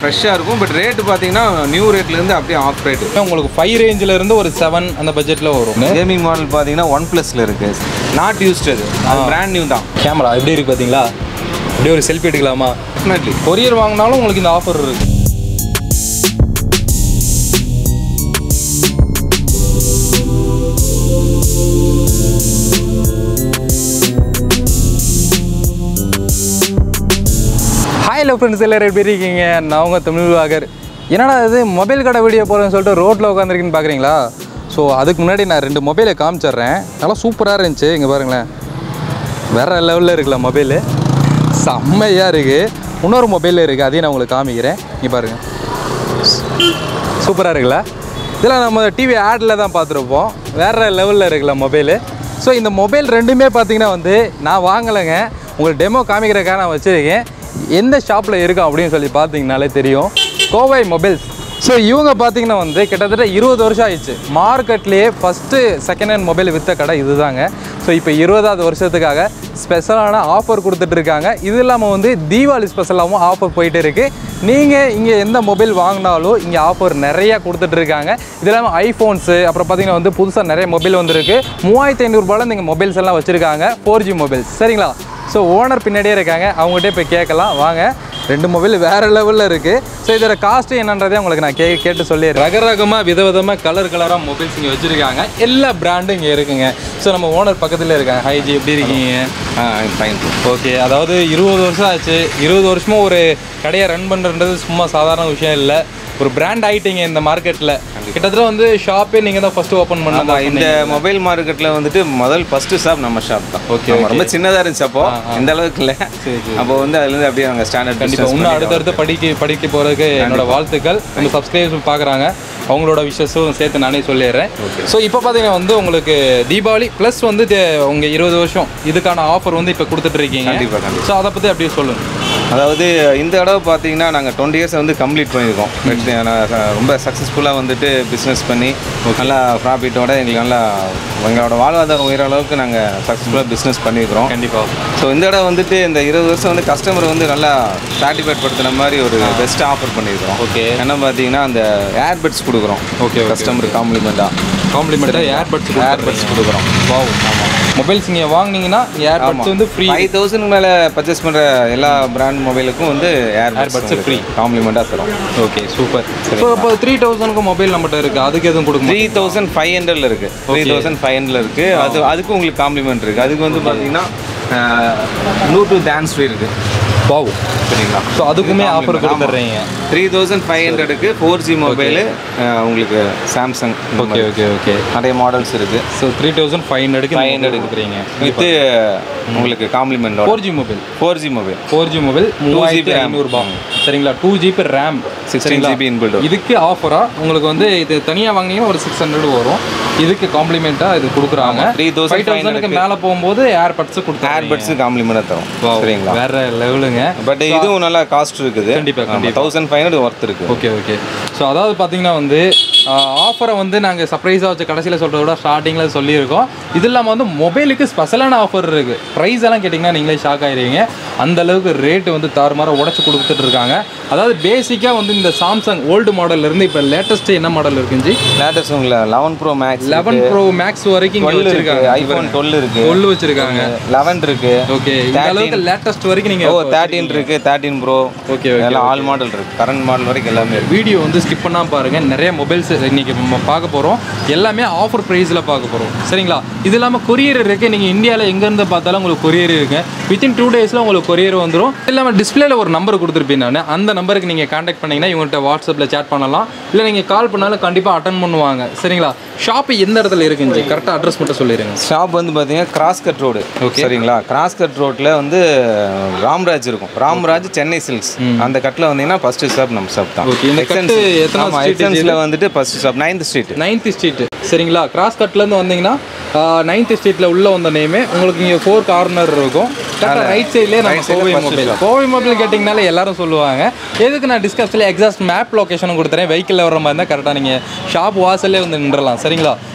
ஃப்ரெஷ்ஷாக இருக்கும் but rate பார்த்தீங்கன்னா நியூ ரேட்லேருந்து அப்படியே ஆஃப் ரேட்டு உங்களுக்கு ஃபைவ் ரேஞ்சில் இருந்து ஒரு செவன் அந்த பட்ஜெட்டில் வரும் கேமிங் மாடல் பார்த்தீங்கன்னா ஒன் ப்ளஸில் இருக்குது நாட் யூஸ்ட் அது அது பிராண்ட் நியூ தான் கேமரா எப்படி இருக்கு பார்த்தீங்களா அப்படியே ஒரு செல்ஃபி எடுக்கலாமா டெஃபினெட்லி கொரியர் வாங்கினாலும் உங்களுக்கு இந்த ஆஃபர் இருக்கு ஹாய் ஹலோ ஃப்ரெண்ட்ஸ் எல்லாரும் எப்படி இருக்கீங்க நான் உங்கள் தமிழ் வாகர் என்னடா இது மொபைல் கடை வீடியோ போகிறேன்னு சொல்லிட்டு ரோட்டில் உட்காந்துருக்குன்னு பார்க்குறீங்களா ஸோ அதுக்கு முன்னாடி நான் ரெண்டு மொபைலை காமிச்சிடுறேன் நல்லா சூப்பராக இருந்துச்சு இங்கே பாருங்களேன் வேறு லெவலில் இருக்குல்ல மொபைலு செம்மையாக இருக்குது இன்னொரு மொபைல் இருக்குது அதையும் நான் உங்களுக்கு காமிக்கிறேன் இங்கே பாருங்கள் சூப்பராக இருக்குல்ல இதெல்லாம் நம்ம டிவி ஆடில் தான் பார்த்துருப்போம் வேறு லெவலில் இருக்குல்ல மொபைலு ஸோ இந்த மொபைல் ரெண்டுமே பார்த்தீங்கன்னா வந்து நான் வாங்கலைங்க உங்களுக்கு டெமோ காமிக்கிறதுக்காக நான் வச்சுருக்கேன் எந்த ஷாப்பில் இருக்கும் அப்படின்னு சொல்லி பார்த்தீங்கனாலே தெரியும் கோவை மொபைல்ஸ் ஸோ இவங்க பார்த்தீங்கன்னா வந்து கிட்டத்தட்ட இருபது வருஷம் ஆயிடுச்சு மார்க்கெட்லேயே ஃபஸ்ட்டு செகண்ட் ஹேண்ட் மொபைல் விற்ற கடை இதுதாங்க ஸோ இப்போ இருபதாவது வருஷத்துக்காக ஸ்பெஷலான ஆஃபர் கொடுத்துட்டு இருக்காங்க இது இல்லாமல் வந்து தீபாவளி ஸ்பெஷலாகவும் ஆஃபர் போயிட்டு இருக்கு நீங்கள் இங்கே எந்த மொபைல் வாங்கினாலும் இங்கே ஆஃபர் நிறைய கொடுத்துட்டு இருக்காங்க இது இல்லாமல் ஐஃபோன்ஸு அப்புறம் பார்த்தீங்கன்னா வந்து புதுசாக நிறைய மொபைல் வந்திருக்கு மூவாயிரத்தி ஐநூறுரூபாவில் நீங்கள் மொபைல்ஸ் எல்லாம் வச்சுருக்காங்க ஃபோர் ஜி மொபைல்ஸ் சரிங்களா ஸோ ஓனர் பின்னாடியே இருக்காங்க அவங்ககிட்ட இப்போ கேட்கலாம் வாங்க ரெண்டு மொபைல் வேறு லெவலில் இருக்குது ஸோ இதோட காஸ்ட்டு என்னன்றதே உங்களுக்கு நான் கே கேட்டு சொல்லி ரக ரகமாக விதவிதமாக கலர் கலராக மொபைல்ஸ் இங்கே வச்சுருக்காங்க எல்லா பிராண்டும் இங்கே இருக்குங்க ஸோ நம்ம ஓனர் பக்கத்தில் இருக்காங்க ஹைஜி எப்படி இருக்கீங்க ஆ ஃபைன் ஓகே அதாவது இருபது வருஷம் ஆச்சு இருபது வருஷமா ஒரு கடையை ரன் பண்ணுறது சும்மா சாதாரண விஷயம் இல்லை ஒரு பிராண்ட் ஆயிட்டீங்க இந்த மார்க்கெட்டில் கிட்டத்தட்ட வந்து ஷாப்பே நீங்கள் தான் ஃபஸ்ட்டு ஓப்பன் ஆமாம் பண்ண இந்த மொபைல் மார்க்கெட்டில் வந்துட்டு முதல் ஃபஸ்ட்டு ஷாப் நம்ம ஷாப் தான் Okay, ஆமா, ரொம்ப சின்னதாக இருந்துச்சு அப்போ இந்த அளவுக்கு இல்லை அப்போ வந்து அதுலேருந்து அப்படியே நாங்கள் ஸ்டாண்டர்ட் கண்டிப்பாக இன்னும் அடுத்தடுத்து படிக்க படிக்க போகிறதுக்கு என்னோட வாழ்த்துக்கள் நம்ம சப்ஸ்கிரைபர்ஸ் பார்க்குறாங்க அவங்களோட விஷஸும் சேர்த்து நானே சொல்லிடுறேன் ஸோ இப்போ பார்த்தீங்கன்னா வந்து உங்களுக்கு தீபாவளி ப்ளஸ் வந்து தே- உங்க இருபது வருஷம் இதுக்கான ஆஃபர் வந்து இப்போ கொடுத்துட்ருக்கீங்க கண்டிப்பாக கண்டிப்பாக ஸோ அதை பற்றி அப்படியே சொல்லுங்கள் அதாவது இந்த தடவை பார்த்தீங்கன்னா நாங்கள் டுவெண்ட்டி இயர்ஸ் வந்து கம்ப்ளீட் பண்ணியிருக்கோம் வெற்றி- நான் ச- ரொம்ப சக்ஸஸ்ஃபுல்லாக வந்துட்டு பிஸ்னஸ் பண்ணி நல்லா ப்ராஃபிட்டோட எங்களுக்கு நல்லா எங்களோட வாழ்வாதாரம் உயர அளவுக்கு நாங்கள் சக்ஸஸ்ஃபுல்லாக பிஸ்னஸ் பண்ணியிருக்கிறோம் கண்டிப்பாக ஸோ இந்த தடவை வந்துட்டு இந்த இருபது வருஷம் வந்து கஸ்டமர் வந்து நல்லா சாட்டிஸ்ஃபைட் படுத்துன மாதிரி ஒரு பெஸ்ட் ஆஃபர் பண்ணியிருக்கிறோம் ஓகே என்ன பார்த்தீங்கன்னா அந்த ஏர்பட்ஸ் கொடுக்குறோம் Okay, okay, கஸ்டமர் காம்ப்ளிமெண்ட்டாக காம்ப்ளிமெண்ட்டாக ஏர்பட்ஸ் ஏர்பட்ஸ் கொடுக்குறோம் வாவ் மொபைல்ஸ் நீங்கள் வாங்குனீங்கன்னா ஏர்பட்ஸ் வந்து ஃப்ரீ ஃபைவ் தௌசண்ட் மேலே பர்ச்சேஸ் பண்ணுற எல்லா பிராண்ட் மொபைலுக்கும் வந்து ஏர்பட்ஸ் Airbuds free. காம்ப்ளிமெண்ட்டாக தரும் ஓகே சூப்பர் ஸோ இப்போ த்ரீ தௌசண்ட்க்கு மொபைல் நம்மகிட்ட இருக்குது அதுக்கு எதுவும் கொடுக்க த்ரீ தௌசண்ட் ஃபைவ் ஹண்ட்ரட்ல இருக்கு த்ரீ தௌசண்ட் ஃபைவ் ஹண்ட்ரட்ல இருக்கு அது அதுக்கு உங்களுக்கு காம்ப்ளிமெண்ட் இருக்கு அதுக்கு வந்து பார்த்தீங்கன்னா ப்ளூடூத் டான்ஸ் ஃப்ரீ இருக்கு வாவ் சரிங்களா ஸோ அதுக்குமே ஆஃபர் கொடுத்துட்றீங்க த்ரீ தௌசண்ட் ஃபைவ் ஹண்ட்ரடுக்கு ஃபோர் ஜி மொபைலு உங்களுக்கு சாம்சங் ஓகே ஓகே ஓகே நிறைய மாடல்ஸ் இருக்கு ஸோ த்ரீ தௌசண்ட் ஃபைவ் ஹண்ட்ரடுக்கு ஃபைவ் ஃபைவ் ஹண்ட்ரட் ஹண்ட்ரட் கொடுக்குறீங்க வித்து உங்களுக்கு compliment four G mobile four G mobile four G mobile மூவாயிரத்தி RAM. ஐநூறுபா சரிங்களா two GB RAM sixteen GB inbuilt இதுக்கு ஆஃபராக உங்களுக்கு வந்து இது தனியாக வாங்கினீங்கன்னா ஒரு சிக்ஸ் ஹண்ட்ரட் வரும் இதுக்கு காம்ப்ளிமெண்ட்டாக இது கொடுக்குறாங்க ஆமா, 3500 ஃபைவ் தௌசண்ட்க்கு மேலே போகும்போது ஏர்பட்ஸ் கொடுத்தாங்க ஏர்பட்ஸ் காம்ப்ளிமெண்டாக தரும் சரிங்களா வேற லெவலுங்க பட் இதுவும் நல்லா காஸ்ட் இருக்குது கண்டிப்பா, கண்டிப்பா. தௌசண்ட் ஃபைவ் ஹண்ட்ரட் ஒர்த் இருக்கு ஓகே ஓகே ஸோ அதாவது பார்த்தீங்கன்னா வந்து ஆஃபரை வந்து நாங்கள் சர்ப்ரைஸாக வச்சு கடைசியில் சொல்கிறத விட ஸ்டார்டிங்கில் சொல்லியிருக்கோம் இது இல்லாமல் வந்து மொபைலுக்கு ஸ்பெஷலான ஆஃபர் இருக்குது ப்ரைஸ் எல்லாம் கேட்டிங்கன்னா நீங்களே ஷாக் ஆயிருவீங்க அந்த அளவுக்கு ரேட்டு வந்து தாறுமாறாக உடச்சி கொடுத்துட்டு இருக்காங்க அதாவது பேசிக்காக வந்து இந்த சாம்சங் ஓல்டு மாடல்ல இருந்து இப்போ லேட்டஸ்ட் என்ன மாடல் இருக்குன்னு லேட்டஸ்ட் உங்களுக்கு eleven pro max eleven pro max வரைக்கும் இங்கே டுவெல் இருக்கு வச்சிருக்காங்க ஐஃபோன் டுவெல் இருக்கு டுவெல் வச்சிருக்காங்க லெவன் இருக்கு ஓகே இந்த அளவுக்கு லேட்டஸ்ட் வரைக்கும் ஓ நீங்கள் தேர்ட்டின் இருக்கு தேர்ட்டின் ப்ரோ ஓகே எல்லாம் ஆல் மாடல் இருக்கு கரண்ட் மாடல் வரைக்கும் எல்லாமே இருக்கு வீடியோ வந்து ஸ்கிப் பண்ணாம பாருங்க நிறைய மொபைல்ஸ் இன்னைக்கு நம்ம பார்க்க போறோம் எல்லாமே ஆஃபர் ப்ரைஸில் பார்க்க போறோம் சரிங்களா இது இல்லாமல் கொரியர் இருக்கு நீங்க இந்தியாவில் எங்கேருந்து பார்த்தாலும் உங்களுக்கு கொரியர் இருக்கு வித்தின் டூ டேஸில் உங்களுக்கு கொரியர் வந்துடும் இது இல்லாமல் டிஸ்பிளேல ஒரு நம்பர் கொடுத்துருப்பேன் நான் அந்த நம்பருக்கு நீங்கள் காண்டாக்ட் பண்ணீங்கன்னா இவங்கள்ட்ட வாட்ஸ்அப்பில் சேட் பண்ணலாம் இல்லை நீங்கள் கால் பண்ணாலும் கண்டிப்பாக அட்டன் பண்ணுவாங்க சரிங்களா ஷாப் எந்த இடத்துல இருக்குங்க கரெக்டாக அட்ரஸ் மட்டும் சொல்லிடுங்க ஷாப் வந்து பார்த்தீங்கன்னா கிராஸ் கட் ரோடு சரிங்களா கிராஸ் கட் ரோட்டில் வந்து ராம்ராஜ் இருக்கும் ராம்ராஜ் சென்னை சில்க்ஸ் அந்த கட்டில் வந்தீங்கன்னா ஃபர்ஸ்ட் ஷாப் நம்ம ஷாப் தான் Okay, இந்த கட்டு எத்தனாவது ஆமாம் street எக்ஸன்ஸில் வந்துட்டு first shop ninth street ninth street சரிங்களா கிராஸ் கட்லேருந்து வந்தீங்கன்னா நைன்த் ஸ்ட்ரீட்டில் உள்ள வந்த நேமே உங்களுக்கு இங்கே ஃபோர் கார்னர் இருக்கும் கரெக்டாக ரைட் சைட்லேயே நம்ம Right side ல Kovai first mobile Kovai mobile கேட்டிங்கனாலே எல்லாரும் சொல்லுவாங்க எதுக்கு நான் டிஸ்கிரிப்ஷனில் எக்ஸாஸ்ட் மேப் லொக்கேஷனும் கொடுத்துறேன் வெஹிக்கிளில் வர மாதிரி இருந்தால் கரெக்டாக நீங்கள் ஷாப் வாசல்லே வந்து நின்றலாம் சரிங்களா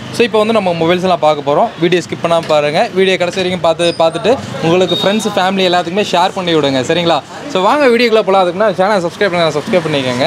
ஸோ இப்போ வந்து நம்ம மொபைல்ஸ் எல்லாம் பார்க்க போகிறோம் வீடியோ ஸ்கிப் பண்ணாமல் பாருங்கள் வீடியோ கடைசி வரைக்கும் பார்த்து பார்த்துட்டு உங்களுக்கு ஃப்ரெண்ட்ஸ் ஃபேமிலி எல்லாத்துக்குமே ஷேர் பண்ணி விடுங்க சரிங்களா ஸோ வாங்க வீடியோக்குள்ளே போகலாம் அதுக்குன்னா சேனல் சப்ஸ்கிரைப் பண்ண சப்ஸ்கிரைப் பண்ணிக்கோங்க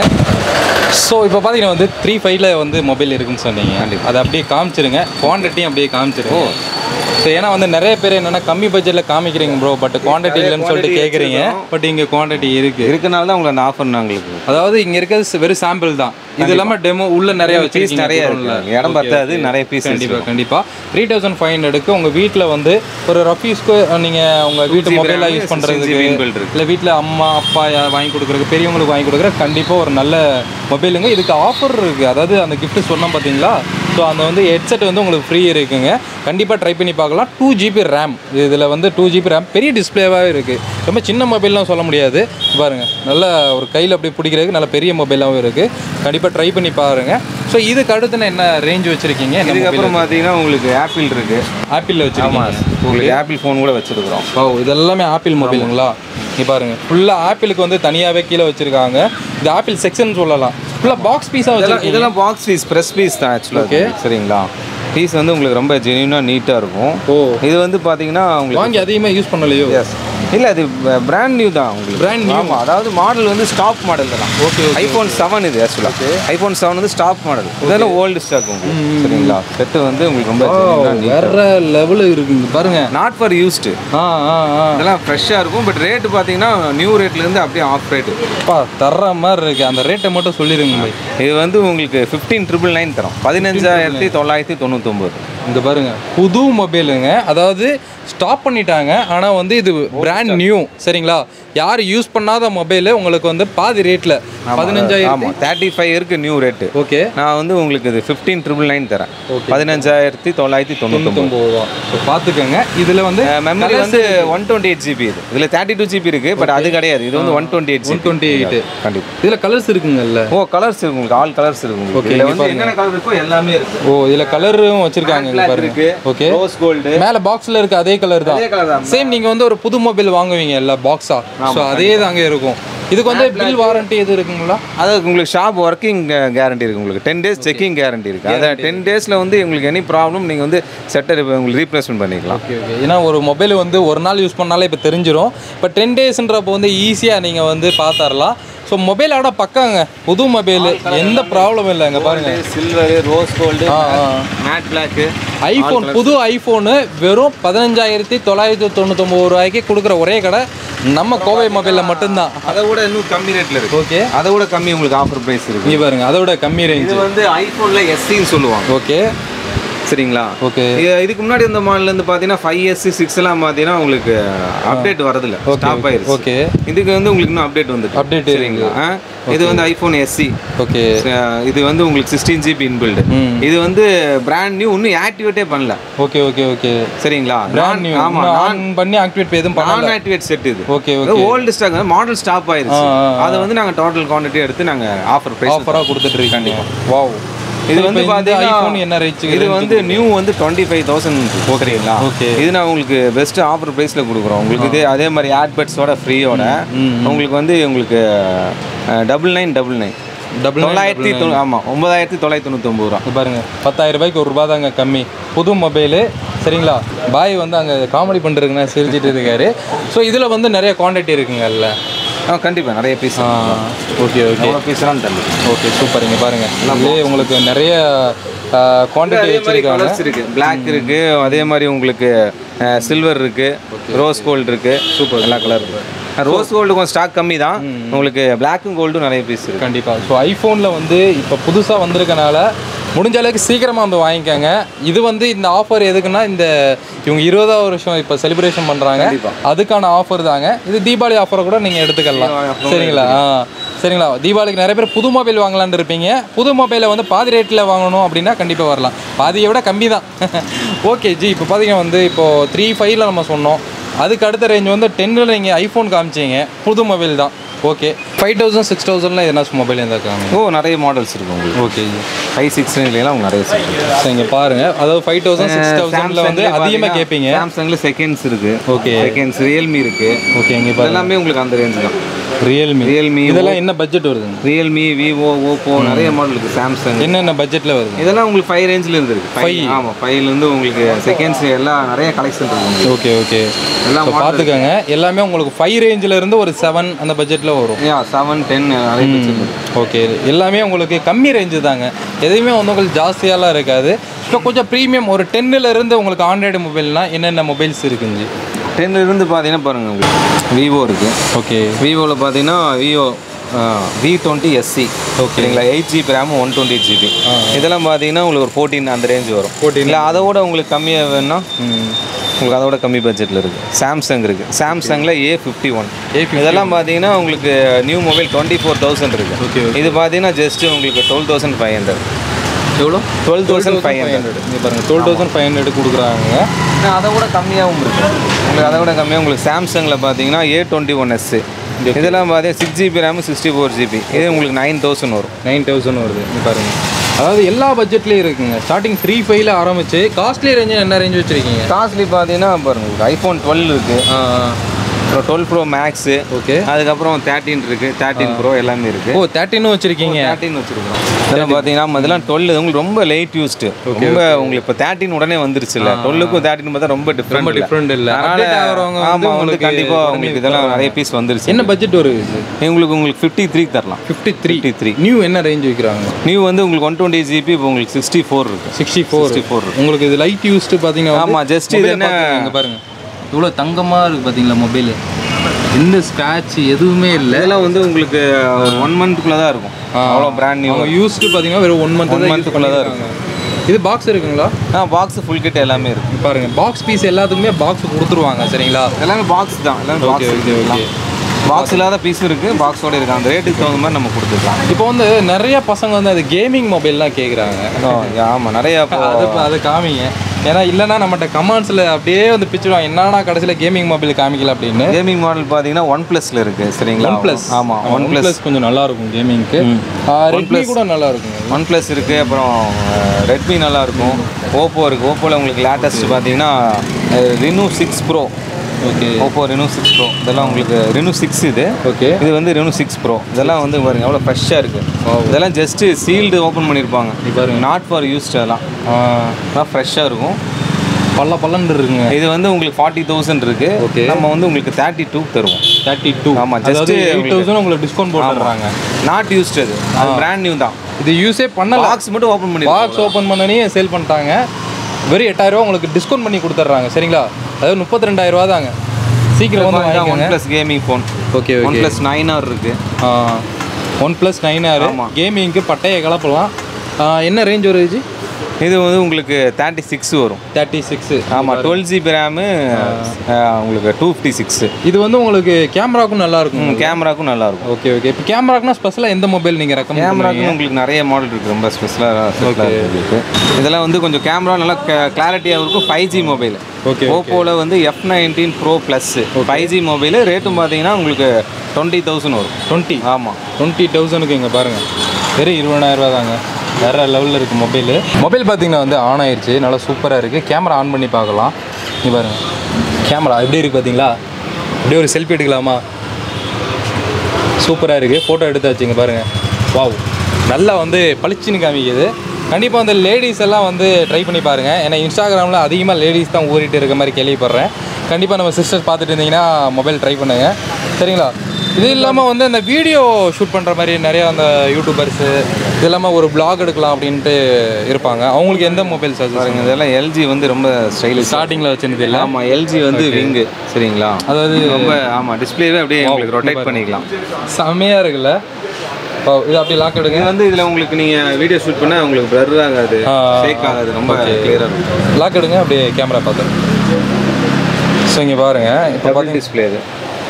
ஸோ இப்போ பார்த்தீங்கன்னா வந்து த்ரீ ஃபைவ்ல வந்து மொபைல் இருக்குன்னு சொன்னீங்க அதை அப்படியே காமிச்சிருங்க குவான்டிட்டியும் அப்படியே காமிச்சிருங்க ஸோ ஏன்னா வந்து நிறைய பேர் என்னன்னா கம்மி பட்ஜெட்டில் காமிக்கிறீங்க ப்ரோ பட் குவான்டிட்டி இல்லைன்னு சொல்லிட்டு கேட்குறீங்க பட் இங்கே குவான்டிட்டி இருக்குது இருக்கனால தான் உங்களுக்கு அந்த ஆஃபர் நாங்களுக்கு அதாவது இங்க இருக்கிறது வெறும் சாம்பிள் தான் இது இல்லாம டெமோ உள்ள நிறைய பீஸ் வச்சிருக்கீங்க நிறைய குடோன்ல. இருக்கு இடம் பத்தாது நிறைய பீஸ் கண்டிப்பா கண்டிப்பா த்ரீ தௌசண்ட் ஃபைவ் ஹண்ட்ரடுக்கு உங்க வீட்ல வந்து ஒரு ரஃபீஸ்க்கு நீங்க உங்க வீட்டு GB மொபைலா RAM, யூஸ் 16 பண்றதுக்கு GB inbuilt இருக்கு. இல்ல வீட்ல அம்மா அப்பா யா- வாங்கி கொடுக்குறதுக்கு பெரியவங்களுக்கு வாங்கி கொடுக்குற கண்டிப்பா ஒரு நல்ல மொபைலுங்க இதுக்கு ஆஃபர் இருக்கு அதாவது அந்த gift சொன்னோம் பாத்தீங்களா ஸோ அந்த வந்து ஹெட்செட் வந்து உங்களுக்கு ஃப்ரீ இருக்குங்க கண்டிப்பாக ட்ரை பண்ணி பார்க்கலாம் டூ ஜிபி ரேம் இதில் வந்து டூ ஜிபி ரேம் பெரிய டிஸ்பிளேவாகவே இருக்குது ரொம்ப சின்ன மொபைல்லாம் சொல்ல முடியாது பாருங்கள் நல்ல ஒரு கையில் அப்படி பிடிக்கிறதுக்கு நல்ல பெரிய மொபைலாகவும் இருக்குது கண்டிப்பாக ட்ரை பண்ணி பாருங்கள் ஸோ இதுக்கு அடுத்து என்ன ரேஞ்ச் வச்சுருக்கீங்க என்ன மொபைல் இதுக்கப்புறம் பார்த்தீங்கன்னா உங்களுக்கு ஆப்பிள் இருக்கு ஆப்பிளில் வச்சுருக்கீங்க உங்களுக்கு ஆப்பிள் ஃபோன் கூட வச்சிருக்கிறோம் ஓ இதெல்லாமே ஆப்பிள் மொபைலுங்களா இங்கே பாருங்க ஃபுல்லாக ஆப்பிளுக்கு வந்து தனியாகவே கீழே வச்சுருக்காங்க இது ஆப்பிள் செக்ஷன் சொல்லலாம் ஃபுல்லாக பாக்ஸ் பீஸாக இதெல்லாம் வச்சுருக்கீங்க இதெல்லாம் பாக்ஸ் பீஸ் ப்ரெஸ் பீஸ் தான் ஆக்சுவலாக சரிங்களா பீஸ் வந்து உங்களுக்கு ரொம்ப ஜென்யூனாக நீட்டாக இருக்கும் ஓ இது வந்து பார்த்தீங்கன்னா உங்களுக்கு வாங்கி அதிகமாக யூஸ் பண்ணலையோ எஸ் இல்லை அது பிராண்ட் நியூ தான் உங்களுக்கு Brand new. ஆமாம் அதாவது மாடல் வந்து ஸ்டாப் மாடல் தான் ஓகே ஐஃபோன் செவன் இது ஆக்சுவலாக ஐஃபோன் செவன் வந்து ஸ்டாப் மாடல் இதெல்லாம் ஓல்டு ஸ்டாக் உங்களுக்கு சரிங்களா செட்டு வந்து உங்களுக்கு ரொம்ப genuine-ஆ neat. வேற லெவலு இருக்குங்க பாருங்க நாட் ஃபார் யூஸ்டு ஆ ஆ ஆ இதெல்லாம் ஃப்ரெஷ்ஷாக இருக்கும் பட் ரேட்டு பார்த்தீங்கன்னா நியூ ரேட்லேருந்து அப்படியே ஆஃப் ரேட்டு அப்பா தர்ற மாதிரி இருக்கு அந்த ரேட்டை மட்டும் சொல்லிடுங்க பாய் இது வந்து உங்களுக்கு ஃபிஃப்டீன் ட்ரிபிள் நைன் தரும் பதினஞ்சாயிரத்தி தொள்ளாயிரத்தி தொண்ணூத்தொம்பது இங்க பாருங்க புது மொபைலுங்க அதாவது ஸ்டாப் பண்ணிட்டாங்க ஆனால் வந்து இது பிராண்ட் நியூ சரிங்களா யார் யூஸ் பண்ணாத மொபைலு உங்களுக்கு வந்து பாதி ரேட்டில் பதினஞ்சாயிரம் ஆமாம் தேர்ட்டி ஃபைவ் இருக்கு நியூ ரேட்டு ஓகே நான் வந்து உங்களுக்கு இது ஃபிஃப்டீன் ட்ரிபிள் நைன் தரேன் பதினஞ்சாயிரத்தி தொள்ளாயிரத்தி தொண்ணூத்தொம்பது தொண்ணூத்தொம்பது ரூபா ஸோ பார்த்துக்கோங்க இதில் வந்து மெமரி வந்து ஒன் டுவெண்ட்டி எயிட் ஜிபி இது இதில் தேர்ட்டி டூ ஜிபி இருக்கு பட் அது கிடையாது இது வந்து one twenty eight one twenty eight கண்டிப்பாக இதில் கலர்ஸ் இருக்குங்கல்ல ஓ கலர்ஸ் இருக்கு உங்களுக்கு ஆல் கலர்ஸ் இருக்கு உங்களுக்கு Okay, இதில் இங்க வந்து என்னென்ன கலர் இருக்கோ எல்லாமே இருக்கு ஓ இதில் கலரும் வச்சிருக்காங்க இங்க Black பாருங்க இருக்கு ஓகே ரோஸ் கோல்டு மேலே பாக்ஸில் இருக்க அதே கலர் தான் அதே கலர் தான் சேம் நீங்கள் வந்து ஒரு புது மொபைல் வாங்குவீங்க இல்லை பாக்ஸா ஸோ அதே தாங்க இருக்கும் இதுக்கு வந்து பில் வாரண்டி எது இருக்குங்களா அது உங்களுக்கு ஷாப் ஒர்க்கிங் கேரண்டி இருக்கு உங்களுக்கு டென் டேஸ் செக்கிங் கேரண்டி இருக்கு அதை டென் டேஸில் வந்து உங்களுக்கு எனி ப்ராப்ளம் நீங்கள் வந்து செட்டர் உங்களுக்கு ரீப்ளேஸ்மெண்ட் பண்ணிக்கலாம் ஓகே ஓகே ஏன்னா ஒரு மொபைல் வந்து ஒரு நாள் யூஸ் பண்ணாலே இப்போ தெரிஞ்சிடும் இப்போ டென் டேஸ்ன்றப்போ வந்து ஈஸியாக நீங்கள் வந்து பார்த்துடலாம் ஸோ மொபைலோட பக்கங்க புது மொபைல் எந்த ப்ராப்ளம் இல்லைங்க பாருங்க சில்வரு ரோஸ் கோல்டு ஆ ஆ மேட் பிளாக்கு ஐஃபோன் புது ஐஃபோனு வெறும் பதினஞ்சாயிரத்தி தொள்ளாயிரத்தி தொண்ணூத்தொம்பது ரூபாய்க்கு கொடுக்குற ஒரே கடை நம்ம கோவை மொபைலில் மட்டும்தான் அதை விட இன்னும் கம்மி ரேட்டில் இருக்கு ஓகே அதை விட கம்மி உங்களுக்கு ஆஃபர் ப்ரைஸ் இருக்கு இங்கே பாருங்க அதோட கம்மி ரேஞ்ச் இது வந்து ஐஃபோனில் எஸ்சின்னு சொல்லுவாங்க ஓகே சரிங்களா ஓகே இது- இதுக்கு முன்னாடி இந்த மாடல் இருந்து பார்த்தீங்கன்னா ஃபைவ் எஸ் சிக்ஸ் எல்லாம் பார்த்தீங்கன்னா உங்களுக்கு அப்டேட் வரதில்ல ஸ்டாப் ஆயிருச்சு ஓகே இதுக்கு வந்து உங்களுக்கு இன்னும் அப்டேட் வந்துட்டு அப்டேட் சரிங்களா ஆ? இது வந்து ஐஃபோன் எஸ்சி ஓகே இது வந்து உங்களுக்கு சிக்ஸ்டீன் ஜிபி இன்பில்டு ம் இது வந்து பிராண்ட் நியூ இன்னும் ஆக்டிவேட்டே பண்ணல ஓகே ஓகே ஓகே சரிங்களா பிராண்ட் நியூ ஆமா ஆன் பண்ணி ஆக்டிவேட் எதுவும் பண்ணல நான் ஆக்டிவேட் செட் இது okay okay old stock model stop ஆயிருச்சு ஆ, ஆ, அதை வந்து நாங்க டோட்டல் குவாண்டிட்டி எடுத்து நாங்க ஆஃபர் பிரைஸ் ஆஃபராக கொடுத்துட்டு இருக்கீங்க வாவ் இது வந்து பாத்தீங்கன்னா ஐஃபோன் என்ன ரேட் இது வந்து நியூ வந்து டுவெண்ட்டி ஃபைவ் தௌசண்ட் சரிங்களா ஓகே இது நான் உங்களுக்கு பெஸ்ட் ஆஃபர் ப்ரைஸில் கொடுக்குறோம் உங்களுக்கு இது அதே மாதிரி ஆட்பட்ஸோட ஃப்ரீயோட உங்களுக்கு வந்து உங்களுக்கு double nine double nine double தொள்ளாயிரத்தி தொண்ணூ ஆமாம் ஒன்பதாயிரத்தி தொள்ளாயிரத்தி தொண்ணூத்தொம்பது ரூபா இது பாருங்க பத்தாயிரம் ரூபாய்க்கு ஒரு ரூபா தாங்க கம்மி புது மொபைலு சரிங்களா பாய் வந்து அங்கே காமெடி பண்ணுறதுக்குன்னா சிரிச்சிட்டு இருக்காரு ஸோ இதில் வந்து நிறைய குவான்டிட்டி இருக்குங்கல்ல ஆ கண்டிப்பாக நிறைய பீஸ் ஆ ஓகே ஓகே எவ்வளோ பீஸ்லாம் தள்ளி ஓகே சூப்பர் இங்கே பாருங்க இதுலேயே உங்களுக்கு நிறைய குவான்டிட்டி அதே மாதிரி வச்சிருக்காங்க கலர்ஸ் இருக்கு பிளாக் இருக்கு அதே மாதிரி உங்களுக்கு சில்வர் இருக்கு ரோஸ் கோல்டு இருக்கு சூப்பர் எல்லா கலர் இருக்கு ரோஸ் கோல்டு கொஞ்சம் ஸ்டாக் கம்மி தான் உங்களுக்கு பிளாக்கும் கோல்டும் நிறைய பீஸ் இருக்கு கண்டிப்பாக ஸோ ஐஃபோனில் வந்து இப்போ புதுசாக வந்திருக்கனால முடிஞ்ச அளவுக்கு சீக்கிரமாக வந்து வாங்கிக்கோங்க இது வந்து இந்த ஆஃபர் எதுக்குன்னா இந்த இவங்க இருபதாவது வருஷம் இப்போ செலிப்ரேஷன் பண்ணுறாங்க அதுக்கான ஆஃபர் தாங்க இது தீபாவளி ஆஃபரை கூட நீங்கள் எடுத்துக்கலாம் சரிங்களா ஆ சரிங்களா தீபாவளிக்கு நிறைய பேர் புது மொபைல் வாங்கலான்னு இருப்பீங்க புது மொபைலை வந்து பாதி ரேட்டில் வாங்கணும் அப்படின்னா கண்டிப்பாக வரலாம் பாதியை விட கம்மி தான் ஓகே ஜி இப்போ பார்த்தீங்கன்னா வந்து இப்போது த்ரீ ஃபைவ்ல நம்ம சொன்னோம் அதுக்கு அடுத்த ரேஞ்ச் வந்து டென்னில் நீங்கள் ஐஃபோன் காமிச்சீங்க புது மொபைல் தான் ஓகே ஃபைவ் தௌசண்ட் சிக்ஸ் தௌசண்ட்ல எதனாச்சும் மொபைல் எந்த காமி ஓ நிறைய மாடல்ஸ் இருக்கு உங்களுக்கு ஓகே ஃபைவ் சிக்ஸ் எல்லாம் உங்களுக்கு நிறைய இருக்கு ஸோ இங்கே பாருங்க அதாவது ஃபைவ் தௌசண்ட் சிக்ஸ் தௌசண்ட்ல வந்து அதிகமாக கேட்பீங்க சாம்சங்ல செகண்ட்ஸ் இருக்கு Okay. செகண்ட்ஸ் ரியல்மி இருக்கு ஓகே இங்கே பாருங்க எல்லாமே உங்களுக்கு அந்த ரேஞ்ச் தான் ரியல்மி ரியல்மி இதெல்லாம் என்ன பட்ஜெட் வருதுங்க ரியல்மி விவோ ஓப்போ நிறைய மாடல் இருக்குது சாம்சங் என்னென்ன பட்ஜெட்டில் வருது இதெல்லாம் உங்களுக்கு ஃபைவ் ரேஞ்சில் இருந்திருக்கு ஃபைவ் ஆமாம் ஃபைவ்லேருந்து உங்களுக்கு செகண்ட்ஸ் எல்லாம் நிறைய கலெக்ஷன் இருக்கு உங்களுக்கு ஓகே ஓகே எல்லாம் ஸோ பார்த்துக்கோங்க எல்லாமே உங்களுக்கு ஃபைவ் ரேஞ்சில் இருந்து ஒரு செவன் அந்த பட்ஜெட்டில் வரும் யா செவன் டென் நிறைய picture இருக்கு ஓகே எல்லாமே உங்களுக்கு கம்மி ரேஞ்சு தாங்க எதுவுமே வந்து உங்களுக்கு ஜாஸ்தியாலாம் இருக்காது இப்போ கொஞ்சம் ப்ரீமியம் ஒரு டென்னில் இருந்து உங்களுக்கு ஆண்ட்ராய்டு மொபைல்னால் என்னென்ன மொபைல்ஸ் இருக்குங்க டென்ல இருந்து பார்த்தீங்கன்னா பாருங்க உங்களுக்கு விவோ இருக்குது ஓகே விவோவில் பார்த்தீங்கன்னா விவோ வி டுவெண்ட்டி எஸ்சி ஓகேங்களா eight GB RAM one twenty GB இதெல்லாம் பார்த்தீங்கன்னா உங்களுக்கு ஒரு ஃபோர்டீன் அந்த ரேஞ்ச் வரும் 14 இல்லை அதோட உங்களுக்கு கம்மியாக வேணும்னா உங்களுக்கு அதோட கம்மி பட்ஜெட்டில் இருக்குது சாம்சங் இருக்குது சாம்சங்கில் ஏ ஃபிஃப்டி ஒன் இதெல்லாம் பார்த்தீங்கன்னா உங்களுக்கு new mobile twenty four thousand இருக்குது Okay, இது பார்த்தீங்கன்னா ஜஸ்ட் உங்களுக்கு டுவெல் தௌசண்ட் ஃபைவ் ஹண்ட்ரட் எவ்வளோ டுவெல் தௌசண்ட் ஃபைவ் ஹண்ட்ரட் இங்கே பாருங்கள் டுவெல் தௌசண்ட் ஃபைவ் ஹண்ட்ரட் கொடுக்குறாங்க அதை விட கம்மியாகவும் இருக்குது உங்களுக்கு அதை விட கம்மியாக உங்களுக்கு சாம்சங்கில் பார்த்தீங்கன்னா ஏ டுவெண்ட்டி ஒன் எஸ் இதெல்லாம் பார்த்தீங்கன்னா six GB RAM sixty four GB இது உங்களுக்கு நைன் தௌசண்ட் வரும் நைன் தௌசண்ட் வருது இங்க பாருங்க அதாவது எல்லா பட்ஜெட்லேயும் இருக்குங்க ஸ்டார்டிங் த்ரீ ஃபைவ்ல ஆரம்பிச்சு காஸ்ட்லி ரேஞ்சு என்ன ரேஞ்ச் வச்சிருக்கீங்க காஸ்ட்லி பார்த்தீங்கன்னா பாருங்க உங்களுக்கு ஐஃபோன் டுவெல் இருக்குது அப்புறம் டுவெல் ப்ரோ மேக்ஸு ஓகே அதுக்கப்புறம் தேர்ட்டின் இருக்குது தேர்ட்டின் ப்ரோ எல்லாமே இருக்குது ஓ தேர்ட்டினும் வச்சிருக்கீங்க தேர்ட்டின் வச்சிருக்கோம் இதெல்லாம் பார்த்தீங்கன்னா இதெல்லாம் டுவெல் உங்களுக்கு ரொம்ப லேட் யூஸ்டு ரொம்ப உங்களுக்கு இப்போ தேர்ட்டின் உடனே வந்துருச்சு இல்லை டுவெல்லுக்கும் தேர்ட்டின் பார்த்தா ரொம்ப டிஃப்ரெண்ட் ரொம்ப டிஃப்ரெண்ட் இல்லை அப்டேட் ஆகிறவங்க வந்து ஆமாம் வந்து உங்களுக்கு கண்டிப்பாக உங்களுக்கு இதெல்லாம் நிறைய பீஸ் வந்துருச்சு என்ன பட்ஜெட் வருது உங்களுக்கு உங்களுக்கு ஃபிஃப்டி த்ரீ தரலாம் ஃபிஃப்டி த்ரீ 53. நியூ என்ன ரேஞ்ச் வைக்கிறாங்க நியூ வந்து உங்களுக்கு ஒன் டுவெண்ட்டி ஜிபி இப்போ உங்களுக்கு சிக்ஸ்டி ஃபோர் இருக்குது சிக்ஸ்டி ஃபோர் 64 உங்களுக்கு இது லைட் யூஸ்டு பார்த்தீங்கன்னா ஆமா, just இது என்ன- இங்கே பாருங்க இவ்வளோ தங்கமாக இருக்குது பார்த்தீங்களா மொபைல் எந்த ஸ்க்ராட்ச் எதுவுமே இல்லை இதெல்லாம் வந்து உங்களுக்கு ஒன் மந்த்துக்குள்ளே தான் இருக்கும் அவ்வளோ பிராண்ட் நியூ அவங்க யூஸ்டு பார்த்தீங்கன்னா வெறும் ஒன் மந்த் One month குள்ள தான் இருக்கும் இது பாக்ஸ் இருக்குங்களா ஆ பாக்ஸ் ஃபுல் கிட் எல்லாமே இருக்கு பாருங்க பாக்ஸ் பீஸ் எல்லாத்துக்குமே பாக்ஸ் கொடுத்துருவாங்க சரிங்களா எல்லாமே பாக்ஸ் தான் எல்லாமே okay box okay okay box இல்லாத பீஸும் இருக்கு பாக்ஸோட இருக்கு அந்த ரேட்டுக்கு தகுந்த மாதிரி நம்ம கொடுத்துக்கலாம் இப்போ வந்து நிறைய பசங்க வந்து அது கேமிங் மொபைல்லாம் கேட்குறாங்க ஆமாம் நிறைய இப்போ அது அது காமிங்க ஏன்னா இல்லைன்னா நம்மகிட்ட கமெண்ட்ஸில் அப்படியே வந்து பிச்சுடுவாங்க என்னன்னா கடைசியில் கேமிங் மொபைல் காமிக்கல அப்படின்னு கேமிங் மாடல் பார்த்தீங்கன்னா ஒன் ப்ளஸில் இருக்கு சரிங்களா ஒன் ப்ளஸ் ஆமாம் ஒன் ஒன் ப்ளஸ் ப்ளஸ் கொஞ்சம் நல்லா இருக்கும் கேமிங்க்கு ரெட்மி கூட நல்லா இருக்குங்க ஒன் ப்ளஸ் இருக்கு அப்புறம் ரெட்மி நல்லா இருக்கும் ஓப்போ இருக்கு ஓப்போவில் உங்களுக்கு லேட்டஸ்ட் பார்த்தீங்கன்னா Reno six pro okay Oppo Reno six pro இதெல்லாம் உங்களுக்கு ரெனோ சிக்ஸ் இது ஓகே இது வந்து ரெனோ சிக்ஸ் ப்ரோ இதெல்லாம் வந்து பாருங்க எவ்வளோ ஃப்ரெஷ்ஷாக இருக்குது இதெல்லாம் ஜஸ்ட்டு சீல்டு ஓப்பன் பண்ணியிருப்பாங்க பாருங்க. நாட் ஃபார் யூஸ்ட் அதெல்லாம் அதெல்லாம் ஃப்ரெஷ்ஷாக இருக்கும் பல்ல பல்லன்னு இருக்குங்க இது வந்து உங்களுக்கு ஃபார்ட்டி தௌசண்ட் இருக்கு Okay. நம்ம வந்து உங்களுக்கு தேர்ட்டி டூ தருவோம் தேர்ட்டி டூ ஆமா, just அதாவது எயிட் உங்களுக்கு- தௌசண்ட் உங்களுக்கு டிஸ்கவுண்ட் போட்டுறாங்க நாட் யூஸ்ட் அது அது பிராண்ட் நியூ தான் இது யூஸே பண்ணல பாக்ஸ் மட்டும் ஓப்பன் பண்ணி பாக்ஸ் ஓப்பன் பண்ணனே சேல் பண்ணிட்டாங்க வெறும் எட்டாயிரம் ரூபா உங்களுக்கு டிஸ்கவுண்ட் பண்ணி கொடுத்துட்றாங்க சரிங்களா அதாவது முப்பத்தி ரெண்டாயிரம் ரூபா தாங்க சீக்கிரம் வந்து ஒன் வாங்கிக்கோங்க plus gaming phone okay one okay plus nine R இருக்கு ஒன் ப்ளஸ் நைன் ஆர் ஆமா. கேமிங்க்கு பட்டையை கலப்பலாம் ஆ, என்ன ரேஞ்ச் வருது இது வந்து உங்களுக்கு தேர்ட்டி சிக்ஸ் வரும் தேர்ட்டி சிக்ஸ் ஆமாம் டுவெல் ஜிபி ரேமு உங்களுக்கு டூ ஃபிஃப்டி சிக்ஸ் இது வந்து உங்களுக்கு கேமராக்கும் நல்லா இருக்கும் கேமராக்கும் நல்லா இருக்கும் ஓகே ஓகே இப்போ கேமராக்குனா ஸ்பெஷலாக எந்த மொபைல் நீங்கள் ரெக்கமெண்ட் கேமராக்கு உங்களுக்கு நிறைய மாடல் இருக்குது ரொம்ப ஸ்பெஷலாக உங்களுக்கு இதெல்லாம் வந்து கொஞ்சம் கேமரா நல்லா கிளாரிட்டியாக இருக்கும் ஃபைவ் ஜி மொபைல் ஓகே ஓப்போவில் வந்து F nineteen pro plus five G mobile ரேட்டும் பார்த்தீங்கன்னா உங்களுக்கு டுவெண்ட்டி தௌசண்ட் வரும் டுவெண்ட்டி ஆமாம் டுவெண்ட்டி தௌசண்ட்க்கு இங்கே பாருங்கள் வெறும் இருபதாயிரரூவா தாங்க வேறு லெவலில் இருக்குது மொபைலு மொபைல் பார்த்தீங்கன்னா வந்து ஆன் ஆயிடுச்சு நல்லா சூப்பராக இருக்குது கேமரா ஆன் பண்ணி பார்க்கலாம் இங்கே பாருங்கள் கேமரா எப்படி இருக்குது பார்த்தீங்களா அப்படியே ஒரு செல்ஃபி எடுக்கலாமா சூப்பராக இருக்குது ஃபோட்டோ எடுத்தாச்சு இங்கே பாருங்கள் வாவ் நல்லா வந்து பளிச்சுன்னு காமிக்குது கண்டிப்பாக வந்து லேடிஸ் எல்லாம் வந்து ட்ரை பண்ணி பாருங்கள் ஏன்னா இன்ஸ்டாகிராமில் அதிகமாக லேடிஸ் தான் ஊறிட்டு இருக்க மாதிரி கேள்விப்படுறேன் கண்டிப்பாக நம்ம சிஸ்டர்ஸ் பார்த்துட்டு இருந்தீங்கன்னா மொபைல் ட்ரை பண்ணுங்கள் சரிங்களா இது இல்லாமல் வந்து அந்த வீடியோ ஷூட் பண்ணுற மாதிரி நிறையா அந்த யூடியூபர்ஸு இது இல்லாமல் ஒரு vlog எடுக்கலாம் அப்படின்ட்டு இருப்பாங்க அவங்களுக்கு எந்த மொபைல் சார் பாருங்க இதெல்லாம் எல்ஜி வந்து ரொம்ப ஸ்டைலிஷ் ஸ்டார்டிங்கில் வச்சிருந்தது இல்லை ஆமாம் எல்ஜி வந்து விங்கு சரிங்களா அதாவது ரொம்ப ஆமாம் டிஸ்பிளேவே அப்படியே உங்களுக்கு ரொட்டேட் பண்ணிக்கலாம் செம்மையாக இருக்குல்ல ஓ, இது அப்படி லாக் எடுங்க இது வந்து இதில் உங்களுக்கு நீங்கள் வீடியோ ஷூட் பண்ணால் உங்களுக்கு blur ஆகாது ஆ. ஷேக் ஆகாது ரொம்ப கிளியராக இருக்கும் லாக் எடுங்க அப்படியே கேமரா பார்த்து ஸோ இங்கே பாருங்கள் இப்போ டபுள் டிஸ்பிளே அது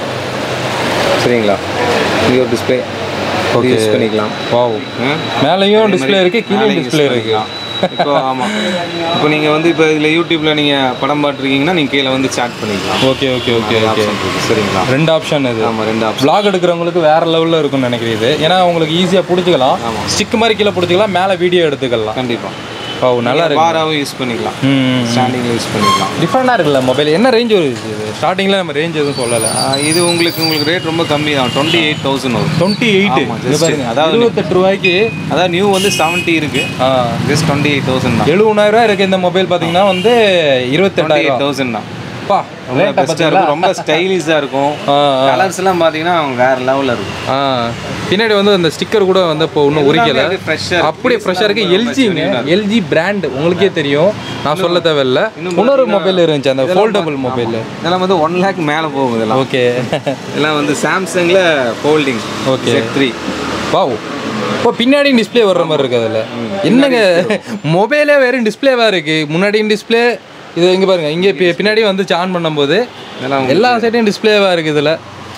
சரிங்களா இது ஒரு டிஸ்பிளே யூஸ் பண்ணிக்கலாம் வாவ் ம்? மேலேயும் டிஸ்ப்ளே இருக்குது கீழே மேலே use டிஸ்ப்ளே இருக்குது பண்ணிக்கலாம். இப்போ ஆமாம் இப்போ நீங்கள் வந்து இப்போ இதில் யூடியூப்பில் நீங்கள் படம் பார்த்துருக்கீங்கன்னா நீங்கள் கீழே வந்து சேட் பண்ணிக்கலாம் okay okay okay okay option இருக்குது சரிங்களா ரெண்டு ஆப்ஷன் இது ஆமாம் ரெண்டு ஆப்ஷன் vlog எடுக்கிறவங்களுக்கு வேற லெவலில் இருக்கும்னு நினைக்கிறேன் இது ஏன்னா உங்களுக்கு ஈஸியாக பிடிச்சிக்கலாம் ஸ்டிக் மாதிரி கீழே பிடிச்சிக்கலாம் மேலே வீடியோ எடுத்துக்கலாம் கண்டிப்பாக ஓ நல்லா இருக்கு பாராவும் யூஸ் பண்ணிக்கலாம் ம் ஸ்டாண்டிங்கில் யூஸ் பண்ணிக்கலாம் டிஃப்ரெண்டாக இருக்குல்ல மொபைல் என்ன ரேஞ்ச் வருது இது ஸ்டார்டிங்கில் நம்ம ரேஞ்ச் எதுவும் சொல்லலை ஆஹ் இது உங்களுக்கு உங்களுக்கு ரேட் ரொம்ப கம்மி தான் டுவெண்ட்டி எயிட் தௌசண்ட் வரும் டுவெண்ட்டி எயிட்டு ஆமா, just பாருங்க அதாவது இருபத்தெட்டு ரூபாய்க்கு அதாவது நியூ வந்து செவன்ட்டி இருக்கு ஆ ஜஸ்ட் டுவெண்ட்டி எயிட் தௌசண்ட் தான் எழுபதாயிரம் ரூபாய் இருக்கு இந்த மொபைல் பார்த்தீங்கன்னா வந்து டுவெண்ட்டி இருபத்தெட்டாயிரம் எயிட் தௌசண்ட் தான் பா ரொம்ப பெஸ்ட்டாக இருக்கும் ரொம்ப ஸ்டைலிஷாக இருக்கும் ஆ, கலர்ஸ் எல்லாம் பார்த்தீங்கன்னா வேற லெவலில் இருக்கும் ஆ பின்னாடி வந்து அந்த ஸ்டிக்கர் கூட வந்து இப்போ இன்னும் உரிக்கல ஃப்ரெஷ்ஷாக அப்படியே ஃப்ரெஷ்ஷாக இருக்கு எல்ஜிங்க எல்ஜி பிராண்ட் உங்களுக்கே தெரியும் நான் சொல்ல தேவையில்ல இன்னொரு மொபைல் இருந்துச்சு அந்த ஃபோல்டபுள் மொபைல் இதெல்லாம் வந்து ஒன் லேக் மேலே போகும் இதெல்லாம் ஓகே இதெல்லாம் வந்து சாம்சங்கில் ஃபோல்டிங் Okay. த்ரீ வாவ் இப்போ பின்னாடி டிஸ்ப்ளே வர்ற மாதிரி இருக்கு அதில் என்னங்க மொபைலே வேறு டிஸ்ப்ளேவாக இருக்கு முன்னாடியும் டிஸ்ப்ளே இது இங்கே பாருங்க இங்கே பி- பின்னாடி வந்து ஆன் பண்ணும்போது இதெல்லாம் எல்லா சைட்டையும் டிஸ்ப்ளேவாக இருக்குது இதில்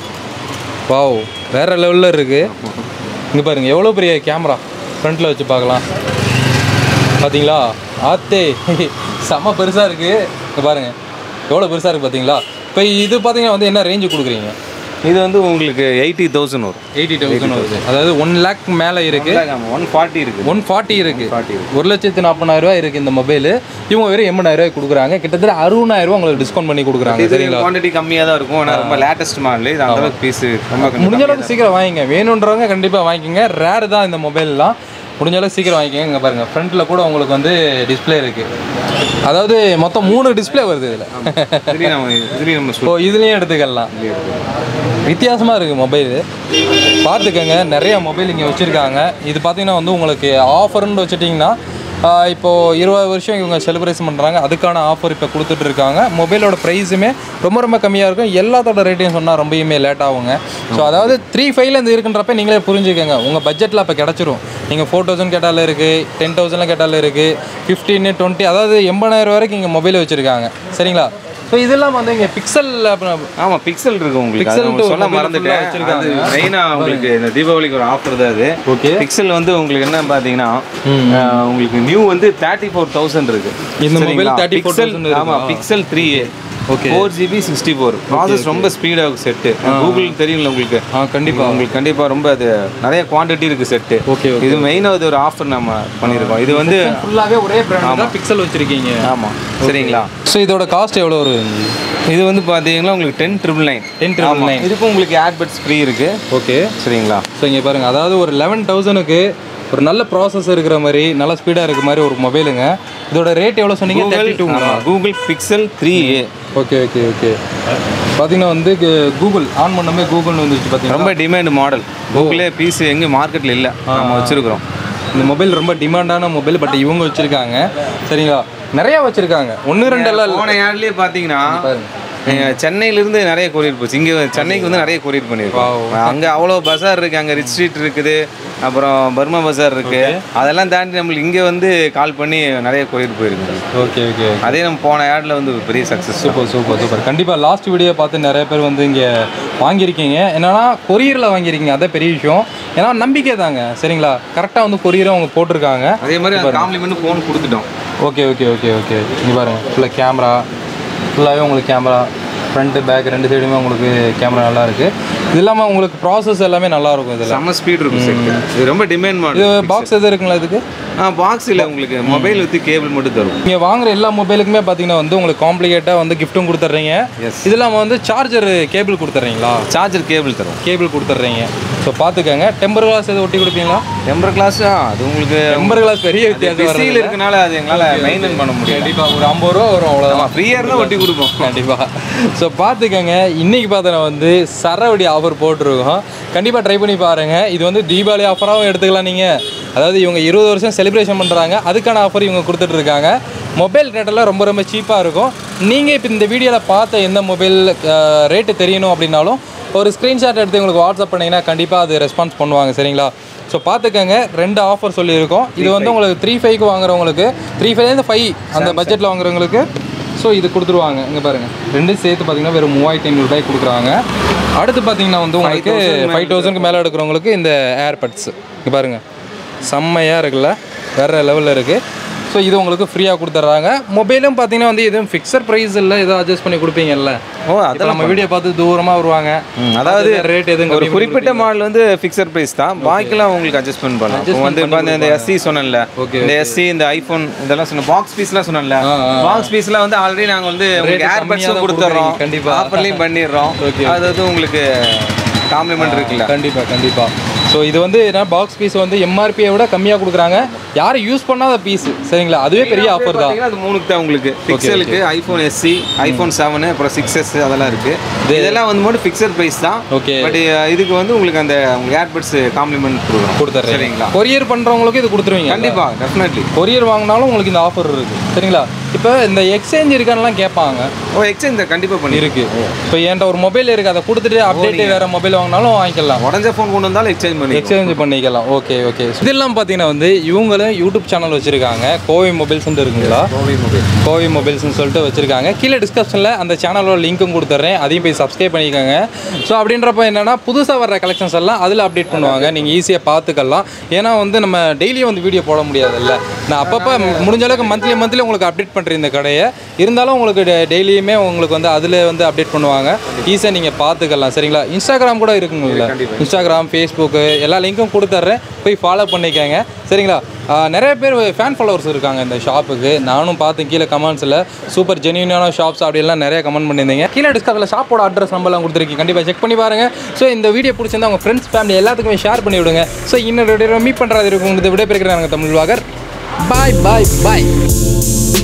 வாவ் வேற லெவலில் இருக்கு இங்கே பாருங்க எவ்வளோ பெரிய கேமரா ஃப்ரண்ட்டில் வச்சு பார்க்கலாம் பார்த்தீங்களா ஆத்தே செம்ம பெருசாக இருக்குது இங்கே பாருங்க எவ்வளோ பெருசாக இருக்குது பார்த்தீங்களா இப்போ இது பார்த்தீங்கன்னா வந்து என்ன ரேஞ்சு கொடுக்குறீங்க இது வந்து உங்களுக்கு எயிட்டி தௌசண்ட் வரும் எயிட்டி தௌசண்ட் வருது அதாவது ஒன் லேக் மேலே இருக்குது ஒன் ஃபார்ட்டி இருக்கு ஒன் ஃபார்ட்டி இருக்கு ஃபார்ட்டி ஒரு லட்சத்து நாற்பதாயிரம் ரூபாய் இருக்கு இந்த மொபைல் இவங்க வெறும் எண்பதாயிரம் ரூபாய் கொடுக்குறாங்க கிட்டத்தட்ட அறுபதாயிரம் ரூபாய் உங்களுக்கு டிஸ்கவுண்ட் பண்ணி கொடுக்குறாங்க இது சரிங்களா குவான்டிட்டி கம்மியாக தான் இருக்கும் ஆனால் ரொம்ப லேட்டஸ்ட் மாடல் இது அந்த அளவுக்கு பீஸ் ரொம்ப கொஞ்சம் முடிஞ்ச அளவுக்கு சீக்கிரம் வாங்கிங்க வேணுன்றவங்க கண்டிப்பாக வாங்கிக்கோங்க ரேர் தான் இந்த மொபைல்லாம் முடிஞ்ச அளவுக்கு சீக்கிரம் வாங்கிக்கோங்க இங்கே பாருங்கள் ஃப்ரண்ட்டில் கூட உங்களுக்கு வந்து டிஸ்ப்ளே இருக்குது அதாவது மொத்தம் மூணு டிஸ்ப்ளே வருது இதில் இதுலேயும் நம்ம இதுலேயும் நம்ம ஸோ இதுலேயும் எடுத்துக்கலாம் வித்தியாசமாக இருக்குது மொபைலு பார்த்துக்கங்க நிறைய மொபைல் இங்கே வச்சுருக்காங்க இது பார்த்தீங்கன்னா வந்து உங்களுக்கு ஆஃபர்னு வச்சுட்டிங்கன்னா ஆஹ் இப்போ இருபது வருஷம் இவங்க செலிப்ரேஷன் பண்ணுறாங்க அதுக்கான ஆஃபர் இப்போ கொடுத்துட்டு இருக்காங்க மொபைலோட ப்ரைஸுமே ரொம்ப ரொம்ப கம்மியாக இருக்கும் எல்லாத்தோட ரேட்டையும் சொன்னால் ரொம்பயுமே லேட் ஆகுங்க ஸோ அதாவது த்ரீ ஃபைவ்ல இருந்து இருக்குன்றப்ப நீங்களே புரிஞ்சுக்கோங்க உங்கள் பட்ஜெட்டில் அப்போ கிடச்சிரும் நீங்கள் ஃபோர் தௌசண்ட் கேட்டாலும் இருக்குது டென் தௌசண்ட்லாம் கேட்டாலும் இருக்குது ஃபிஃப்டீன் டுவெண்ட்டி அதாவது எண்பதாயிரம் வரைக்கும் இங்கே மொபைல் வச்சுருக்காங்க சரிங்களா ஸோ இதெல்லாம் வந்து இங்கே பிக்சல் ஆமா பிக்சல் இருக்கு உங்களுக்கு Pixel அது to சொல்ல mobile மறந்துட்டேன் full-ஆ வச்சிருக்காங்க. அது மெயினா உங்களுக்கு இந்த தீபாவளிக்கு ஒரு ஆஃபர் தான் அது ஓகே பிக்சல் வந்து உங்களுக்கு என்ன பாத்தீங்கன்னா அஹ், உங்களுக்கு நியூ வந்து தேர்ட்டி ஃபோர் தௌசண்ட் இருக்கு இந்த mobile சரிங்களா? 34,000 Pixel- ஆமா Pixel three A Okay. Four GB sixty four process ரொம்ப ஸ்பீடாக செட்டு கூகுள் தெரியும்ல உங்களுக்கு ஆ கண்டிப்பாக உங்களுக்கு கண்டிப்பா ரொம்ப அது நிறைய குவாண்டிட்டி இருக்கு செட்டு ஓகே ஓகே இது மெயினாக இது ஒரு ஆஃபர் நம்ம பண்ணியிருக்கோம் இது வந்து ஃபுல்லாகவே ஒரே பிராண்ட் தான் பிக்சல் வச்சுருக்கீங்க ஆமா சரிங்களா ஸோ இதோட காஸ்ட் எவ்வளோ வரும் இது வந்து பாத்தீங்கன்னா உங்களுக்கு ten triple nine ten triple nine இதுக்கும் உங்களுக்கு ஏர்பட்ஸ் ஃப்ரீ இருக்கு ஓகே சரிங்களா ஸோ இங்கே பாருங்கள் அதாவது ஒரு லெவன் தௌசண்ட்க்கு ஒரு நல்ல ப்ராசஸ் இருக்கிற மாதிரி நல்ல ஸ்பீடாக இருக்கிற மாதிரி ஒரு மொபைலுங்க இதோட ரேட் எவ்வளோ சொன்னீங்க thirty two Google Pixel three A okay okay okay பார்த்தீங்கன்னா வந்து கூகுள் ஆன் பண்ணமே கூகுள்னு வந்துச்சு பார்த்தீங்கன்னா ரொம்ப டிமாண்ட் மாடல் கூகுளே பீஸ் எங்க மார்க்கெட்ல இல்ல நம்ம வச்சிருக்கிறோம் இந்த மொபைல் ரொம்ப டிமாண்டான மொபைல் பட் இவங்க வச்சுருக்காங்க சரிங்களா நிறையா வச்சுருக்காங்க ஒன்று ரெண்டு எல்லாம் இல்லை போன ஏர்லயே பாத்தீங்கன்னா பாருங்க எங்க சென்னையில இருந்து நிறைய கொரியர் போச்சு இங்க சென்னைக்கு வந்து நிறைய கொரியர் பண்ணியிருக்கோம் அங்க அவ்வளோ பஜார் இருக்கு அங்க ரிச் ஸ்ட்ரீட் இருக்குது அப்புறம் பர்மா பஜார் இருக்கு அதெல்லாம் தாண்டி நம்மளுக்கு இங்க வந்து கால் பண்ணி நிறைய கொரியர் போயிருக்கு ஓகே ஓகே அதே நம்ம போன ஏர்ல வந்து ஒரு பெரிய சக்சஸ் சூப்பர் சூப்பர் சூப்பர் கண்டிப்பாக லாஸ்ட் வீடியோ பார்த்து நிறைய பேர் வந்து இங்கே வாங்கியிருக்கீங்க என்னன்னா கொரியரில் வாங்கியிருக்கீங்க அதான் பெரிய விஷயம் ஏன்னா நம்பிக்கை தாங்க சரிங்களா கரெக்டாக வந்து கொரியரை அவங்க போட்டிருக்காங்க அதே மாதிரி காம்ப்ளிமெண்ட் ஃபோன் கொடுத்துட்டோம் ஓகே ஓகே ஓகே ஓகே இங்கே பாருங்க ஃபுல்லாக கேமரா ஃபுல்லாகவே உங்களுக்கு கேமரா ஃப்ரண்ட்டு பேக் ரெண்டு சைடுமே உங்களுக்கு கேமரா நல்லா இருக்குது இது இல்லாமல் உங்களுக்கு ப்ராசஸ் எல்லாமே நல்லா இருக்கும் இதில் செம்ம ஸ்பீட் இருக்கும் செட் இது ரொம்ப டிமாண்ட் இது மாடல் பாக்ஸ் எது இருக்குங்களா இதுக்கு ஆ பாக்ஸ் இல்லை உங்களுக்கு மொபைல் வித் கேபிள் மட்டும் தரும் நீங்கள் வாங்குற எல்லா மொபைலுக்குமே பார்த்தீங்கன்னா வந்து உங்களுக்கு காம்ப்ளிகேட்டாக வந்து கிஃப்ட்டும் கொடுத்துட்றீங்க Yes. இது இல்லாமல் வந்து சார்ஜர் கேபிள் கொடுத்துட்றீங்களா சார்ஜர் கேபிள் தரும் கேபிள் கொடுத்துட்றீங்க ஸோ பார்த்துக்கங்க டெம்பர் கிளாஸ் எது ஒட்டி கொடுப்பீங்களா டெம்பர் கிளாஸ் அது உங்களுக்கு டெம்பர் கிளாஸ் பெரிய வித்தியாசம் பிஸியில் இருக்கனால அது எங்களால் மெயின்டைன் பண்ண முடியும் கண்டிப்பாக ஒரு ஐம்பது ரூபா வரும் அவ்வளோதான் ஆமாம் ஃப்ரீயாக இருந்தால் ஒட்டி கொடுப்போம் கண்டிப்பாக ஸோ பார்த்துக்கங்க இன்னைக்கு பார்த்தா வந்து சரவடி ஆஃபர் போட்டிருக்கோம் கண்டிப்பாக ட்ரை பண்ணி பாருங்கள் இது வந்து தீபாவளி ஆஃபராகவும் எடுத்துக்கலாம் நீங்கள் அதாவது இவங்க இருபது வருஷம் செலிப்ரேஷன் பண்ணுறாங்க அதுக்கான ஆஃபர் இவங்க கொடுத்துட்டு இருக்காங்க மொபைல் ரேட்டெல்லாம் ரொம்ப ரொம்ப சீப்பாக இருக்கும் நீங்கள் இப்போ இந்த வீடியோவில் பார்த்த எந்த மொபைல் ரேட்டு தெரியணும் அப்படின்னாலும் ஒரு ஸ்க்ரீன்ஷாட் எடுத்து உங்களுக்கு வாட்ஸ்அப் பண்ணிங்கன்னா கண்டிப்பாக அது ரெஸ்பான்ஸ் பண்ணுவாங்க சரிங்களா ஸோ பார்த்துக்கங்க ரெண்டு ஆஃபர் சொல்லியிருக்கோம் இது வந்து உங்களுக்கு த்ரீ ஃபைவ்க்கு வாங்குறவங்களுக்கு த்ரீ ஃபைவ்லேருந்து ஃபைவ் அந்த பட்ஜெட்டில் வாங்குறவங்களுக்கு ஸோ இது கொடுத்துருவாங்க இங்கே பாருங்கள் ரெண்டும் சேர்த்து பார்த்தீங்கன்னா வெறும் மூவாயிரத்தி ஐநூறுபாய்க்கு கொடுக்குறாங்க அடுத்து பார்த்தீங்கன்னா வந்து உங்களுக்கு ஃபைவ் தௌசண்ட்க்கு மேலே எடுக்கிறவங்களுக்கு இந்த ஏர்பட்ஸ் இங்கே பாருங்கள் செம்மையாக இருக்குல்ல வேறு லெவலில் இருக்குது ஸோ ஸோ இது உங்களுக்கு ஃப்ரீயாக கொடுத்துட்றாங்க மொபைலும் பார்த்தீங்கன்னா வந்து எதுவும் ஃபிக்ஸட் ப்ரைஸ் இல்லை ஏதோ அட்ஜஸ்ட் பண்ணி கொடுப்பீங்கல்ல ஓ இப்போ அதெல்லாம் நம்ம வீடியோ பார்த்து தூரமாக வருவாங்க ம், அதாவது ரேட் எதுவும் ஒரு கம்மி பண்ணி குறிப்பிட்ட மாடல் வந்து ஃபிக்ஸட் ப்ரைஸ் தான் பாக்கிலாம் உங்களுக்கு அட்ஜஸ்ட்மெண்ட் பண்ணலாம் இப்போ வந்து இப்போ இந்த எஸ்சி சொன்னேன்ல Okay, இந்த எஸ்சி இந்த ஐஃபோன் இதெல்லாம் சொன்ன பாக்ஸ் பீஸ்லாம் சொன்னேன்ல ஆ, ஆ. பாக்ஸ் பீஸ்லாம் வந்து ஆல்ரெடி நாங்கள் வந்து உங்களுக்கு கம்மியா ஏர்பட்ஸும் தான் கொடுத்துட்றோம் கொடுக்குறீங்க, கண்டிப்பா. ஆஃபர்லையும் பண்ணிடுறோம் Okay, அது வந்து உங்களுக்கு காம்ப்ளிமெண்ட் இருக்குல்ல கண்டிப்பாக கண்டிப்பாக ஸோ இது வந்து என்ன பாக்ஸ் பீஸ் வந்து எம்ஆர்பியை விட கம்மியாக கொடுக்குறாங்க யாரும் யூஸ் பண்ணாத பீஸ் சரிங்களா அதுவே பெரிய ஆஃபர் தான் பார்த்தீங்கன்னா அது மூணுக்கு தான் உங்களுக்கு பிக்சலுக்கு ஐஃபோன் எஸ்சி ஐஃபோன் செவனு அப்புறம் சிக்ஸ் எஸ் அதெல்லாம் இருக்கு இதெல்லாம் வந்து மட்டும் ஃபிக்ஸட் ப்ரைஸ் தான் ஓகே பட் இதுக்கு வந்து உங்களுக்கு அந்த உங்களுக்கு ஏர்பட்ஸ் காம்ப்ளிமெண்ட் கொடுக்குறோம் கொடுத்துட்றேன் சரிங்களா கொரியர் பண்ணுறவங்களுக்கு இது கொடுத்துருவீங்க கண்டிப்பா டெஃபினெட்லி கொரியர் வாங்கினாலும் உங்களுக்கு இந்த ஆஃபர் இருக்குது சரிங்களா இப்போ இந்த எக்ஸ்சேஞ்ச் இருக்கான்லாம் கேட்பாங்க ஓ எக்ஸ்சேஞ்ச் கண்டிப்பா பண்ணி இருக்கு இப்போ என்கிட்ட ஒரு மொபைல் இருக்குது அதை கொடுத்துட்டு அப்டேட் வேறு மொபைல் வாங்கினாலும் வாங்கிக்கலாம் உடஞ்ச ஃபோன் கொண்டு வந்தாலும் எக்ஸ்சேஞ்ச் பண்ணி எக்ஸ்சேஞ்ச் பண்ணிக்கலாம் ஓகே ஓகே இதெல்லாம் பார்த்தீங்கன்னா வந்து இவங்களும் யூடியூப் சேனல் வச்சுருக்காங்க கோவை மொபைல்ஸ்ன்ட்டு இருக்குங்களா கோவை மொபைல் கோவை மொபைல்ஸ்னு சொல்லிட்டு வச்சுருக்காங்க கீழே டிஸ்கிரிப்ஷனில் அந்த சேனலோட லிங்க்கும் கொடுத்துட்றேன் அதையும் போய் சப்ஸ்கிரைப் பண்ணிக்கோங்க ஸோ அப்படின்றப்ப என்னென்னா புதுசாக வர்ற கலெக்ஷன்ஸ் எல்லாம் அதில் அப்டேட் பண்ணுவாங்க நீங்கள் ஈஸியாக பார்த்துக்கலாம் ஏன்னா வந்து நம்ம டெய்லியும் வந்து வீடியோ போட முடியாதுல்ல நான் அப்பப்போ முடிஞ்ச அளவுக்கு மந்த்லி மந்த்லி உங்களுக்கு அப்டேட் பண்ணுறேன் இந்த கடையை இருந்தாலும் உங்களுக்கு டெய்லியுமே உங்களுக்கு வந்து அதில் வந்து அப்டேட் பண்ணுவாங்க ஈஸியாக நீங்கள் பார்த்துக்கலாம் சரிங்களா இன்ஸ்டாகிராம் கூட இருக்குங்களா இன்ஸ்டாகிராம் ஃபேஸ்புக்கு எல்லா லிங்க்கும் கொடுத்துட்றேன் போய் ஃபாலோ பண்ணிக்கோங்க சரிங்களா ஆஹ் நிறைய பேர் ஃபேன் ஃபாலோவர்ஸ் இருக்காங்க இந்த ஷாப்புக்கு நானும் பார்த்தேன் கீழே கமெண்ட்ஸில் சூப்பர் ஜென்யூனான ஷாப்ஸ் அப்படிலாம் நிறைய கமெண்ட் பண்ணியிருந்தீங்க கீழே டிஸ்கவரில் ஷாப்போட அட்ரஸ் நம்பர்லாம் கொடுத்துருக்கீங்க கண்டிப்பாக செக் பண்ணி பாருங்கள் ஸோ இந்த வீடியோ பிடிச்சிருந்தா உங்கள் ஃப்ரெண்ட்ஸ் ஃபேமிலி எல்லாத்துக்குமே ஷேர் பண்ணி விடுங்க ஸோ இன்னொரு மீட் பண்ணுறது இருக்கும் விடைபெறுகிறேன் தமிழ் வாகர் பாய் பாய் பாய்